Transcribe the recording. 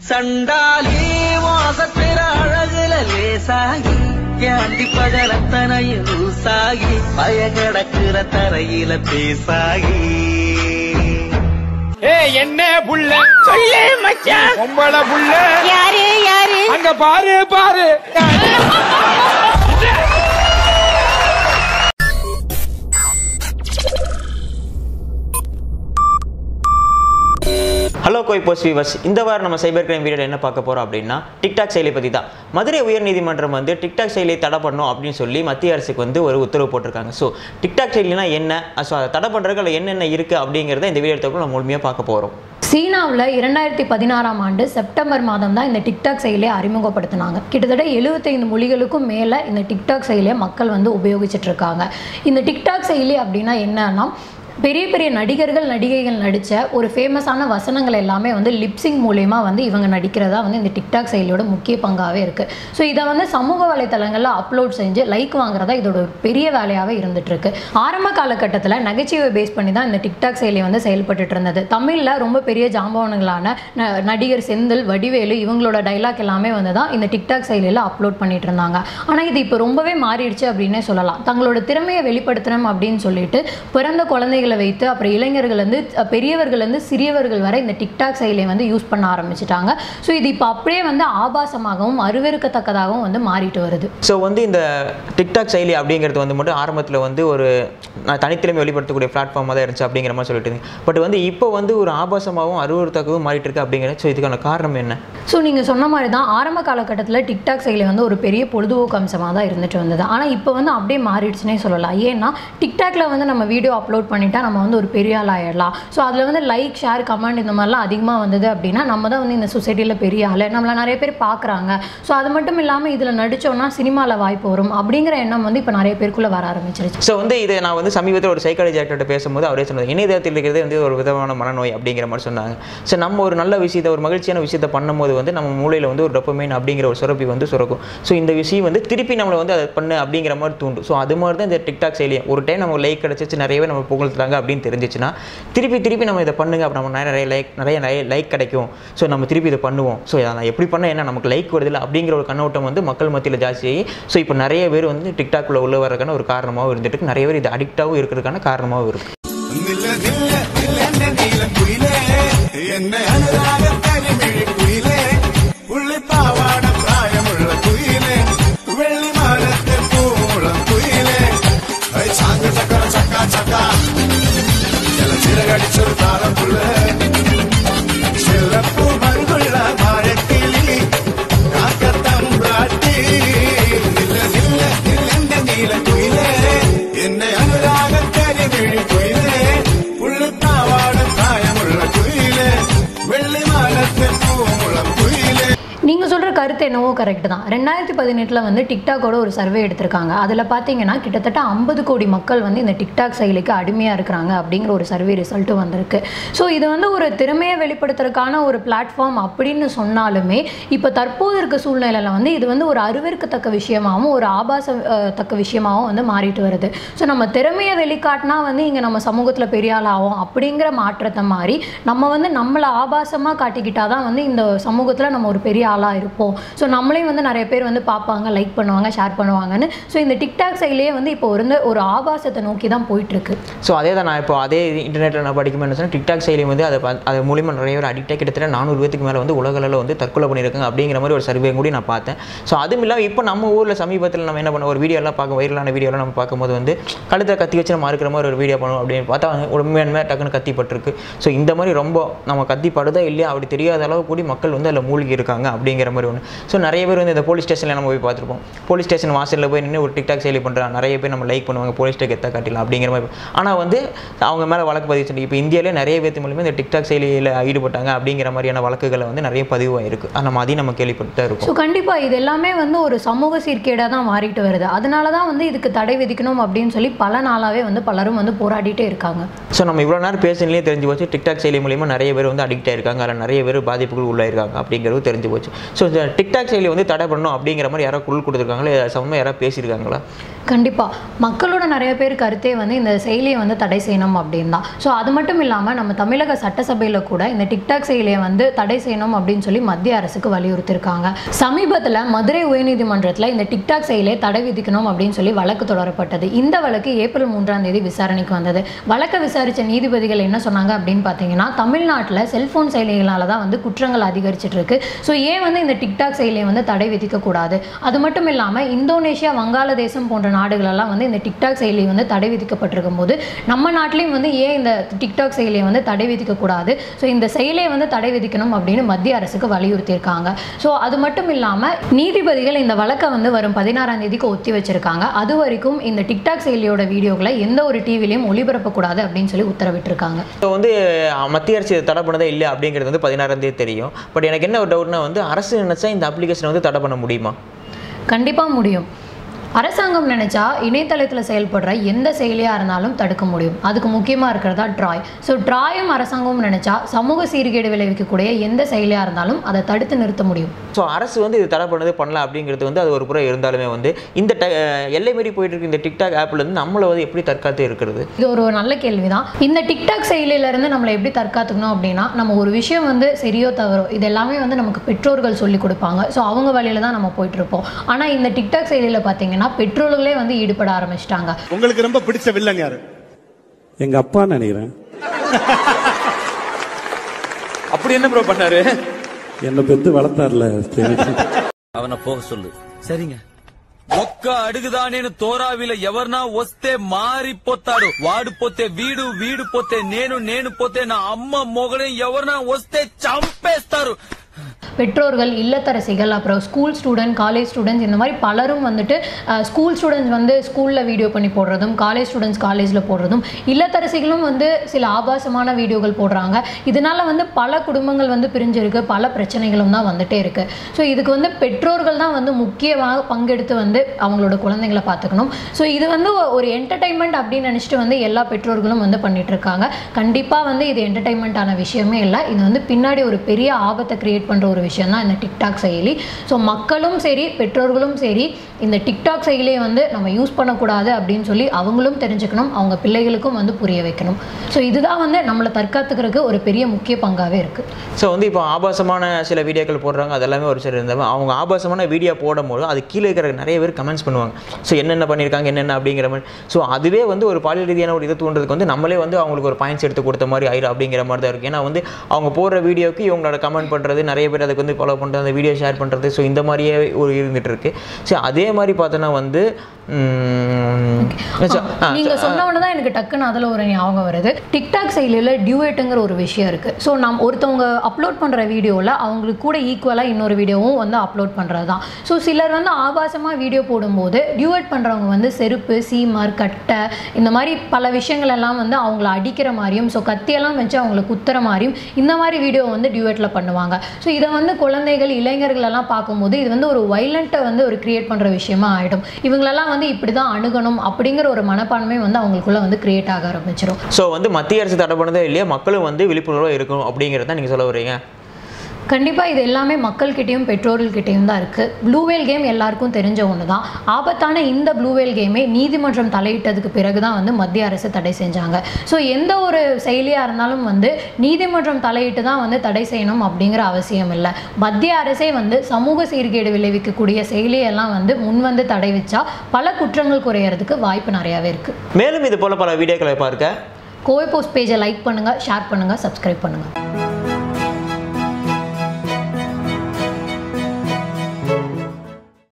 சண்டாலி வாசத்திர அழகுல லேசாகி ஏண்டி பகலத்தனையும் லூசாகி பய கிடக்குற தரையில பேசாகி ஏய் என்ன புள்ள சொல்லு மச்சான் பொம்பளை புள்ள யாரு யாரு அங்க பாரு பாரு ஹலோ கோய் போஸ்ட் வீவர்ஸ் இந்த வாரம் நம்ம சைபர் கிரைம் வீடியோ என்ன பார்க்க போறோம் அப்படின்னா டிக்டாக் செயலி பற்றி தான் மதுரை உயர்நீதிமன்றம் வந்து டிக்டாக் செயலியை தடை பண்ணணும் அப்படின்னு சொல்லி மத்திய அரசுக்கு வந்து ஒரு உத்தரவு போட்டிருக்காங்க ஸோ டிக்டாக் செயலினா என்ன ஸோ அதை தடை பண்ணுறதுக்கு என்னென்ன இருக்குது அப்படிங்கிறத இந்த வீடியோ எடுத்தப்போ நம்ம முழுமையாக பார்க்க போகிறோம் சீனாவில் இரண்டாயிரத்தி பதினாறாம் ஆண்டு செப்டம்பர் மாதம் தான் இந்த டிக்டாக் செயலியை அறிமுகப்படுத்தினாங்க கிட்டத்தட்ட எழுபத்தைந்து மொழிகளுக்கும் மேலே இந்த டிக்டாக் செயலியை மக்கள் வந்து உபயோகிச்சுட்டு இருக்காங்க இந்த டிக்டாக் செயலி அப்படின்னா என்னன்னா பெரிய பெரிய நடிகர்கள் நடிகைகள் நடித்த ஒரு ஃபேமஸான வசனங்கள் எல்லாமே வந்து லிப்சிங் மூலயமா வந்து இவங்க நடிக்கிறதா வந்து இந்த டிக்டாக் செயலியோட முக்கிய பங்காகவே இருக்குது ஸோ இதை வந்து சமூக வலைத்தளங்களில் அப்லோட் செஞ்சு லைக் வாங்குறதா இதோட ஒரு பெரிய வேலையாகவே இருந்துட்டு இருக்கு ஆரம்ப காலகட்டத்தில் நகைச்சுவை பேஸ் பண்ணி தான் இந்த டிக்டாக் செயலி வந்து செயல்பட்டுட்டு இருந்தது தமிழில் ரொம்ப பெரிய ஜாம்பவான்களான ந- நடிகர் செந்தில் வடிவேலு இவங்களோட டைலாக் எல்லாமே வந்து தான் இந்த டிக்டாக் செயலியில் அப்லோட் பண்ணிட்டு இருந்தாங்க ஆனால் இது இப்போ ரொம்பவே மாறிடுச்சு அப்படின்னே சொல்லலாம் தங்களோட திறமையை வெளிப்படுத்தணும் அப்படின்னு சொல்லிட்டு பிறந்த குழந்தைகளை வைத்து அப்புறம் இளைஞர்கள் வந்து அஹ், பெரியவர்கள் வந்து சிறியவர்கள் வரை இந்த டிக்டாக் செயலியை வந்து யூஸ் பண்ண ஆரம்பிச்சிட்டாங்க ஸோ இது இப்போ அப்படியே வந்து ஆபாசமாகவும் அருவருக்கத்தக்கதாகவும் வந்து மாறிட்டு வருது ஸோ வந்து இந்த டிக்டாக் செயலி அப்படிங்கிறது வந்து மட்டும் ஆரம்பத்தில் வந்து ஒரு நான் தனித்திறமை வெளிப்படுத்தக்கூடிய பிளாட்ஃபார்மாக தான் இருந்துச்சு அப்படிங்கிற மாதிரி சொல்லிட்டு இருந்தீங்க பட் வந்து இப்போ வந்து ஒரு ஆபாசமாகவும் அருவருத்தக்கவும் மாறிட்டு இருக்கு அப்படிங்கிறது ஸோ இதுக்கான காரணம் என்ன ஸோ நீங்கள் சொன்ன மாதிரி தான் ஆரம்ப காலகட்டத்தில் டிக்டாக் செயலி வந்து ஒரு பெரிய பொழுதுபோக்கு அம்சமாக தான் இருந்துட்டு வந்தது ஆனால் இப்போ வந்து அப்படியே மாறிடுச்சுனே சொல்லலாம் ஏன்னா டிக்டாக்ல வந்து நம்ம வீடியோ அப்லோட் பண்ணிட்டா நம்ம வந்து ஒரு பெரிய ஆள் ஆயிடலாம் ஸோ அதில் வந்து லைக் ஷேர் கமெண்ட் இந்த மாதிரிலாம் அதிகமாக வந்தது அப்படின்னா நம்ம தான் வந்து இந்த சொசைட்டியில் பெரிய ஆள் நம்மளை நிறைய பேர் பார்க்குறாங்க ஸோ அது மட்டும் இல்லாமல் இதில் நடித்தோம்னா சினிமாவில் வாய்ப்பு வரும் அப்படிங்கிற எண்ணம் வந்து இப்போ நிறைய பேருக்குள்ளே வர ஆரம்பிச்சிருச்சு ஸோ வந்து இது நான் வந்து சமீபத்தில் ஒரு சைக்காலஜி டாக்டர்கிட்ட பேசும்போது அவரே சொன்னார் இணையதளத்தில் இருக்கிறது வந்து ஒரு விதமான மனநோய் அப்படிங்கிற மாதிரி சொன்னாங்க ஸோ நம்ம ஒரு நல்ல விஷயத்தை ஒரு மகிழ்ச்சியான விஷயத்தை பண்ணும்போது வந்து நம்ம மூளையில் வந்து ஒரு டொப்பமைன் அப்படிங்கிற ஒரு சுரப்பி வந்து சுரக்கும் ஸோ இந்த விஷயம் வந்து திருப்பி நம்மளை வந்து அதை பண்ணு அப்படிங்கிற மாதிரி தூண்டும் ஸோ அது மாதிரி தான் இந்த டிக்டாக் செயலியும் ஒரு டைம் நம்ம லைக் கிடச்சிச்சு நிறையவே நம்ம புகழ்த்துறாங்க அப்படின்னு தெரிஞ்சிச்சுன்னா திருப்பி திருப்பி நம்ம இதை பண்ணுங்க அப்போ நம்ம நிறைய லைக் நிறைய நிறைய லைக் கிடைக்கும் ஸோ நம்ம திருப்பி இதை பண்ணுவோம் ஸோ அதை நான் எப்படி பண்ண என்ன நமக்கு லைக் வருதில்ல அப்படிங்கிற ஒரு கண்ணோட்டம் வந்து மக்கள் மத்தியில் ஜாஸ்தியாகி ஸோ இப்போ நிறைய பேர் வந்து டிக்டாக்ல உள்ள வரதுக்கான ஒரு காரணமாகவும் இருந்துட்டு இருக்கு. நிறைய பேர் இது அடிக்டாகவும் இருக்கிறதுக்கான காரணமாகவும் இருக்கு നില്ല നില്ല നില്ല എന്നെ നീലക്കുയിലേ എന്നെ അനുരാഗം കരിമിഴി കുയിലേ ഉള്ളിപ്പാവാട പ്രായമുള്ള കുയിലേ വെള്ളിമാലത്തെ പൂമുളം കുയിലേ ഐ ചാങ്ക ചക്കര ചക്ക ചക്ക ചില ചിറകടിച്ചൊരു താളം പുള്ളേ ചെല്ലപ്പൂ മരുകുള്ള വാഴക്കിളി കാക്കത്തമ്പ്രാട്ടി നില്ല നില്ല നില്ല എന്റെ നീലക്കുയിലേ എന്നെ അനുരാഗം കരിമിഴി കുയിലേ ഉള്ളിപ്പാവാട പ്രായമുള്ള കുയിലേ വെള്ളിമാലത്തെ പൂമുളം കുയിലേ நீங்கள் சொல்கிற கருத்து என்னவோ கரெக்ட் தான் ரெண்டாயிரத்தி பதினெட்டில் வந்து டிக்டாக்கோட ஒரு சர்வே எடுத்திருக்காங்க அதில் பார்த்தீங்கன்னா கிட்டத்தட்ட ஐம்பது கோடி மக்கள் வந்து இந்த டிக்டாக் செயலிக்கு அடிமையாக இருக்கிறாங்க அப்படிங்கிற ஒரு சர்வே ரிசல்ட்டும் வந்திருக்கு ஸோ இது வந்து ஒரு திறமையை வெளிப்படுத்துறதுக்கான ஒரு பிளாட்ஃபார்ம் அப்படின்னு சொன்னாலுமே இப்போ தற்போது இருக்க சூழ்நிலையில் வந்து இது வந்து ஒரு அருவருக்கத்தக்க விஷயமாகவும் ஒரு ஆபாச அஹ், தக்க விஷயமாகவும் வந்து மாறிட்டு வருது ஸோ நம்ம திறமையை வெளிக்காட்டினா வந்து இங்கே நம்ம சமூகத்தில் பெரிய ஆள் ஆகும் அப்படிங்கிற மாற்றத்தை மாறி நம்ம வந்து நம்மளை ஆபாசமாக காட்டிக்கிட்டால் தான் வந்து இந்த சமூகத்தில் நம்ம ஒரு பெரிய ஆளாக இருப்போம் ஸோ நம்மளையும் வந்து நிறைய பேர் வந்து பார்ப்பாங்க லைக் பண்ணுவாங்க ஷேர் பண்ணுவாங்கன்னு ஸோ இந்த டிக்டாக் செயலியே வந்து இப்போ வந்து ஒரு ஆபாசத்தை நோக்கி தான் போயிட்டுருக்கு ஸோ அதே தான் நான் இப்போ அதே இன்டர்நெட்டில் நான் படிக்கும்போது என்ன சொன்னேன் டிக்டாக் செயலி வந்து அதை பா- அது மூலிமா நிறைய பேர் அடிக்டாக கிட்டத்தட்ட நானூறு பேத்துக்கு மேலே வந்து உலகளவில் வந்து தற்கொலை பண்ணியிருக்காங்க அப்படிங்கிற மாதிரி ஒரு சர்வே கூட நான் பார்த்தேன் ஸோ அதுவும் இல்லாமல் இப்போ நம்ம ஊரில் சமீபத்தில் நம்ம என்ன பண்ண ஒரு வீடியோலாம் பார்க்க வைரலான வீடியோலாம் நம்ம பார்க்கும்போது வந்து கழுத்தை கத்தி வச்சு நம்ம இருக்கிற மாதிரி ஒரு வீடியோ பண்ணுவோம் அப்படின்னு பார்த்தா உண்மையானுமே டக்குன்னு கத்தி பட்டிருக்கு ஸோ இந்த மாதிரி ரொம்ப நம்ம கத்தி படுதா இல்லையா அப்படி தெரியாத அளவு கூடி மக்கள் வந்து அதில் மூழ்கி இருக்காங்க அப்படிங்கிற மாதிரி ஒன்று ஸோ நிறைய பேர் வந்து இந்த போலீஸ் ஸ்டேஷனில் நம்ம போய் பார்த்துருப்போம் போலீஸ் ஸ்டேஷன் வாசலில் போய் நின்று ஒரு டிக்டாக் செயலி பண்ணுறாங்க நிறைய பேர் நம்ம லைக் பண்ணுவாங்க போலீஸ் ஸ்டேக் எத்த காட்டிலாம் அப்படிங்கிற மாதிரி ஆனால் வந்து அவங்க மேலே வழக்கு பதிவு சொல்லி இப்போ இந்தியாவிலே நிறைய பேர் மூலியமாக இந்த டிக்டாக் செயலியில் ஈடுபட்டாங்க அப்படிங்கிற மாதிரியான வழக்குகளை வந்து நிறைய பதிவாயிருக்கு அது நம்ம அதையும் நம்ம கேள்விப்பட்டு தான் இருக்கோம் ஸோ கண்டிப்பாக இது எல்லாமே வந்து ஒரு சமூக சீர்கேடாக தான் மாறிட்டு வருது அதனால தான் வந்து இதுக்கு தடை விதிக்கணும் அப்படின்னு சொல்லி பல நாளாகவே வந்து பலரும் வந்து போராடிட்டே இருக்காங்க ஸோ நம்ம இவ்வளோ நேரம் பேசினே தெரிஞ்சு போச்சு டிக்டாக் செயலி மூலியமாக நிறைய பேர் வந்து அடிக்ட் ஆயிருக்காங்க அதில் நிறைய பேர் பாதிப்புகள் உள்ளாயிருக்காங்க அப்படிங்கிறது தெரிஞ்சு போச்சு ஸோ இந்த டிக்டாக் செயலி வந்து தடை பண்ணணும் அப்படிங்கிற மாதிரி யாரோ குரல் கொடுத்துருக்காங்களா சம்மந்தமாக யாராவது பேசியிருக்காங்களா கண்டிப்பாக மக்களோட நிறைய பேர் கருத்தே வந்து இந்த செயலியை வந்து தடை செய்யணும் அப்படின்னு தான் ஸோ அது மட்டும் இல்லாமல் நம்ம தமிழக சட்டசபையில் கூட இந்த டிக்டாக் செயலியை வந்து தடை செய்யணும் அப்படின்னு சொல்லி மத்திய அரசுக்கு வலியுறுத்தியிருக்காங்க சமீபத்தில் மதுரை உயர்நீதிமன்றத்தில் இந்த டிக்டாக் செயலியை தடை விதிக்கணும் அப்படின்னு சொல்லி வழக்கு தொடரப்பட்டது இந்த வழக்கு ஏப்ரல் மூன்றாம் தேதி விசாரணைக்கு வந்தது வழக்கை விசாரித்த நீதிபதிகள் என்ன சொன்னாங்க அப்படின்னு பார்த்தீங்கன்னா தமிழ்நாட்டில் செல்போன் செயலிகளால் தான் வந்து குற்றங்கள் அதிகரிச்சிட்டு இருக்கு ஸோ ஏன் வந்து இந்த டிக்டாக் செயலியை வந்து தடை விதிக்கக்கூடாது அது மட்டும் இல்லாமல் இந்தோனேஷியா வங்காளதேசம் போன்ற நாடுகளெல்லாம் வந்து இந்த டிக்டாக் செயலி வந்து தடை விதிக்கப்பட்டிருக்கும் போது நம்ம நாட்டிலையும் வந்து ஏன் இந்த டிக்டாக் செயலியை வந்து தடை விதிக்கக்கூடாது ஸோ இந்த செயலியை வந்து தடை விதிக்கணும் அப்படின்னு மத்திய அரசுக்கு வலியுறுத்தியிருக்காங்க ஸோ அது மட்டும் இல்லாமல் நீதிபதிகள் இந்த வழக்கை வந்து வரும் பதினாறாம் தேதிக்கு ஒத்தி வச்சிருக்காங்க அது வரைக்கும் இந்த டிக்டாக் செயலியோட வீடியோக்களை எந்த ஒரு டிவிலையும் ஒளிபரப்பக்கூடாது அப்படின்னு சொல்லி உத்தரவிட்டிருக்காங்க ஸோ வந்து அஹ், மத்திய அரசு இதை தடை பண்ணதே இல்லை அப்படிங்கிறது வந்து பதினாறாம் தேதி தெரியும் பட் எனக்கு என்ன ஒரு டவுட்னா வந்து அரசு நினைச்சா இந்த அப்ளிகேஷனை வந்து தடை பண்ண முடியுமா கண்டிப்பாக முடியும் அரசாங்கம் நினைச்சா இணையதளத்தில் செயல்படுற எந்த செயலியாக இருந்தாலும் தடுக்க முடியும் அதுக்கு முக்கியமாக இருக்கிறதா ட்ராய் ஸோ ட்ராயும் அரசாங்கமும் நினைச்சா சமூக சீர்கேடு விளைவிக்கக்கூடிய எந்த செயலியாக இருந்தாலும் அதை தடுத்து நிறுத்த முடியும் ஸோ அரசு வந்து இது தடை பண்ணது பண்ணலாம் அப்படிங்கிறது வந்து அது ஒரு புறம் இருந்தாலுமே வந்து இந்த ட- அஹ், எல்லை மீறி போயிட்டு இருக்க இந்த டிக்டாக் ஆப்ல இருந்து நம்மளை வந்து எப்படி தற்காத்து இருக்கிறது இது ஒரு நல்ல கேள்வி தான் இந்த டிக்டாக் செயலியிலேருந்து நம்மளை எப்படி தற்காத்துக்கணும் அப்படின்னா நம்ம ஒரு விஷயம் வந்து சரியோ தவறோ இது எல்லாமே வந்து நமக்கு பெற்றோர்கள் சொல்லி கொடுப்பாங்க ஸோ அவங்க வழியில தான் நம்ம போயிட்டு இருப்போம் ஆனால் இந்த டிக்டாக் செயலியில் பார்த்தீங்கன்னா பெற்றோர்களே வந்து ஈடுபட ஆரம்பிச்சிட்டாங்க உங்களுக்கு ரொம்ப பிடிச்ச வில்லங்க யாரு எங்க அப்பா நினைக்கிறேன் அப்படி என்ன ப்ரோ பண்ணாரு என்னை பெத்து வளர்த்தார்ல எனக்கு ಅವನ ಹೋಗ ಸೊಲ್ಲು ಸರಿங்க ఒక్క అడుగుదా నేను తోరావిల ఎవర్నా వస్తే మారిపోతాడు వాడు పోతే వీడు వీడు పోతే నేను నేను పోతే నా అమ్మ మొగడే ఎవరన్నా వస్తే చంపేస్తారు பெற்றோர்கள் இல்லத்தரசிகள் அப்புறம் ஸ்கூல் ஸ்டூடெண்ட் காலேஜ் ஸ்டூடெண்ட்ஸ் இந்த மாதிரி பலரும் வந்துட்டு ஸ்கூல் ஸ்டூடெண்ட்ஸ் வந்து ஸ்கூலில் வீடியோ பண்ணி போடுறதும் காலேஜ் ஸ்டூடெண்ட்ஸ் காலேஜில் போடுறதும் இல்லத்தரசிகளும் வந்து சில ஆபாசமான வீடியோக்கள் போடுறாங்க இதனால வந்து பல குடும்பங்கள் வந்து பிரிஞ்சிருக்கு பல பிரச்சனைகளும் தான் வந்துட்டே இருக்கு ஸோ இதுக்கு வந்து பெற்றோர்கள் தான் வந்து முக்கியமாக பங்கெடுத்து வந்து அவங்களோட குழந்தைங்களை பார்த்துக்கணும் ஸோ இது வந்து ஒ- ஒரு என்டர்டைன்மெண்ட் அப்படின்னு நினச்சிட்டு வந்து எல்லா பெற்றோர்களும் வந்து பண்ணிட்டு இருக்காங்க கண்டிப்பாக வந்து இது என்டர்டைன்மெண்ட்டான விஷயமே இல்லை இது வந்து பின்னாடி ஒரு பெரிய ஆபத்தை கிரியேட் பண்ணுற ஒரு விஷயம் தான் இந்த டிக்டாக் செயலி ஸோ மக்களும் சரி பெற்றோர்களும் சரி இந்த டிக்டாக் செயலியை வந்து நம்ம யூஸ் பண்ணக்கூடாது அப்படின்னு சொல்லி அவங்களும் தெரிஞ்சுக்கணும் அவங்க பிள்ளைகளுக்கும் வந்து புரிய வைக்கணும் ஸோ இதுதான் வந்து நம்மளை தற்காத்துக்கிறதுக்கு ஒரு பெரிய முக்கிய பங்காகவே இருக்குது ஸோ வந்து இப்போ ஆபாசமான சில வீடியோக்கள் போடுறாங்க அதெல்லாமே ஒரு சில இருந்தாலும் அவங்க ஆபாசமான வீடியோ போடும்போது அது கீழே இருக்கிற நிறைய பேர் கமெண்ட்ஸ் பண்ணுவாங்க ஸோ என்னென்ன பண்ணியிருக்காங்க என்னென்ன அப்படிங்கிற மாதிரி ஸோ அதுவே வந்து ஒரு பாலியல் ரீதியான ஒரு இது தூண்டுறதுக்கு வந்து நம்மளே வந்து அவங்களுக்கு ஒரு பாயிண்ட்ஸ் எடுத்து கொடுத்த மாதிரி ஆயிரும் அப்படிங்கிற மாதிரி தான் இருக்குது ஏன்னா வந்து அவங்க போடுற வீடியோக்கு இவங்களோட கமெண்ட் பண்ணுறது நிறைய பேர் அதுக்கு வந்து ஃபாலோ பண்ணுறது அந்த வீடியோ ஷேர் பண்ணுறது ஸோ இந்த மாதிரியே ஒரு இருந்துட்டு இருக்கு ஸோ அதே மாதிரி பார்த்தோன்னா வந்து உம், so, ஆ, நீங்க so, சொன்ன உடனே தான் எனக்கு டக்குன்னு அதில் ஒரு ஞாபகம் வருது டிக்டாக் செயலியில் டியூவேட்டுங்கிற ஒரு விஷயம் இருக்கு ஸோ நம் ஒருத்தவங்க அப்லோட் பண்ற வீடியோவில் அவங்களுக்கு கூட ஈக்குவலாக இன்னொரு வீடியோவும் வந்து அப்லோட் பண்றது தான் ஸோ சிலர் வந்து ஆபாசமா வீடியோ போடும்போது டியூவேட் பண்றவங்க வந்து செருப்பு சீமார் கட்டை இந்த மாதிரி பல விஷயங்கள் எல்லாம் வந்து அவங்கள அடிக்கிற மாதிரியும் ஸோ கத்தியெல்லாம் வச்சு அவங்கள குத்துற மாதிரியும் இந்த மாதிரி வீடியோ வந்து டியூவேட்டில் பண்ணுவாங்க ஸோ இதை வந்து குழந்தைகள் இளைஞர்கள் எல்லாம் பார்க்கும்போது இது வந்து ஒரு வைலண்ட்டை வந்து ஒரு கிரியேட் பண்ற விஷயமா ஆயிடும் இவங்களெல்லாம் வந்து இப்படி தான் அணுகணும் அப்படிங்கிற ஒரு மனப்பான்மை வந்து அவங்களுக்குள்ள வந்து கிரியேட் ஆக ஆரம்பிச்சிடும் ஸோ வந்து மத்திய அரசு தடை பண்ணதே இல்லையா மக்களும் வந்து விழிப்புணர்வாக இருக்கணும் அப்படிங்கிறத நீங்கள் சொல்ல வரீங்க கண்டிப்பாக இது எல்லாமே மக்கள்கிட்டயும் பெற்றோர்கள்கிட்டயும் தான் இருக்குது ப்ளூவேல் கேம் எல்லாருக்கும் தெரிஞ்ச ஒன்று தான் ஆபத்தான இந்த ப்ளூவேல் கேமே நீதிமன்றம் தலையிட்டதுக்கு பிறகு தான் வந்து மத்திய அரசு தடை செஞ்சாங்க ஸோ எந்த ஒரு செயலியாக இருந்தாலும் வந்து நீதிமன்றம் தலையிட்டு தான் வந்து தடை செய்யணும் அப்படிங்கிற அவசியம் இல்லை மத்திய அரசே வந்து சமூக சீர்கேடு விளைவிக்கக்கூடிய செயலியெல்லாம் வந்து முன் வந்து தடை வச்சா பல குற்றங்கள் குறையறதுக்கு வாய்ப்பு நிறையாவே இருக்குது மேலும் இது போல பல வீடியோக்களை பார்க்க கோவை போஸ்ட் பேஜை லைக் பண்ணுங்கள் ஷேர் பண்ணுங்கள் சப்ஸ்கிரைப் பண்ணுங்கள்